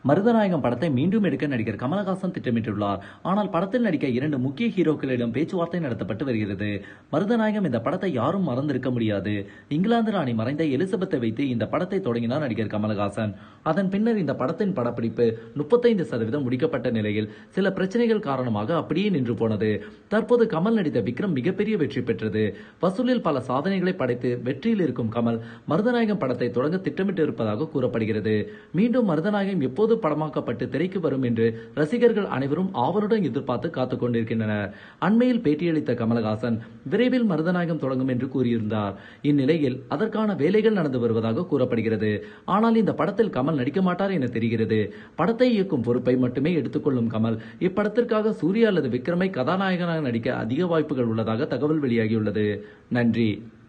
மருதநாயகம் படத்தை மீண்டும் எடுக்க நடிகர் கமலஹாசன் திட்டமிட்டுள்ளார் ஆனால் படத்தில் நடிக்க இரண்டு முக்கிய ஹீரோக்களிடம் பேச்சுவார்த்தை நடத்தப்பட்டு வருகிறது மருதநாயகம் இந்த படத்தை யாரும் மறந்திருக்க முடியாது இங்கிலாந்து ராணி மறைந்த எலிசபெத்தை வைத்து இந்த படத்தை தொடங்கினார் நடிகர் கமலஹாசன் அதன் பின்னர் இந்த படத்தின் படப்பிடிப்பு முப்பத்தைந்து சதவீதம் முடிக்கப்பட்ட நிலையில் சில பிரச்சனைகள் காரணமாக அப்படியே நின்று போனது தற்போது கமல் நடித்த விக்ரம் மிகப்பெரிய வெற்றி பெற்றது வசூலில் பல சாதனைகளை படைத்து வெற்றியில் இருக்கும் கமல் மருதநாயகம் படத்தை தொடங்க திட்டமிட்டு இருப்பதாக கூறப்படுகிறது மீண்டும் மருதநாயகம் எப்போது படமாக்கப்பட்டு திரைக்கு வரும் என்று ரசிகர்கள் அனைவரும் ஆவலுடன் எதிர்பார்த்து காத்துக் கொண்டிருக்கின்றனர் அண்மையில் பேட்டியளித்த கமலஹாசன் விரைவில் மருதநாயகம் தொடங்கும் என்று கூறியிருந்தார் இந்நிலையில் அதற்கான வேலைகள் நடந்து வருவதாக கூறப்படுகிறது ஆனால் இந்த படத்தில் கமல் நடிக்க மாட்டார் என தெரிகிறது படத்தை இயக்கும் பொறுப்பை மட்டுமே எடுத்துக்கொள்ளும் கமல் இப்படத்திற்காக சூர்யா அல்லது விக்ரமை கதாநாயகனாக நடிக்க அதிக வாய்ப்புகள் உள்ளதாக தகவல் வெளியாகியுள்ளது நன்றி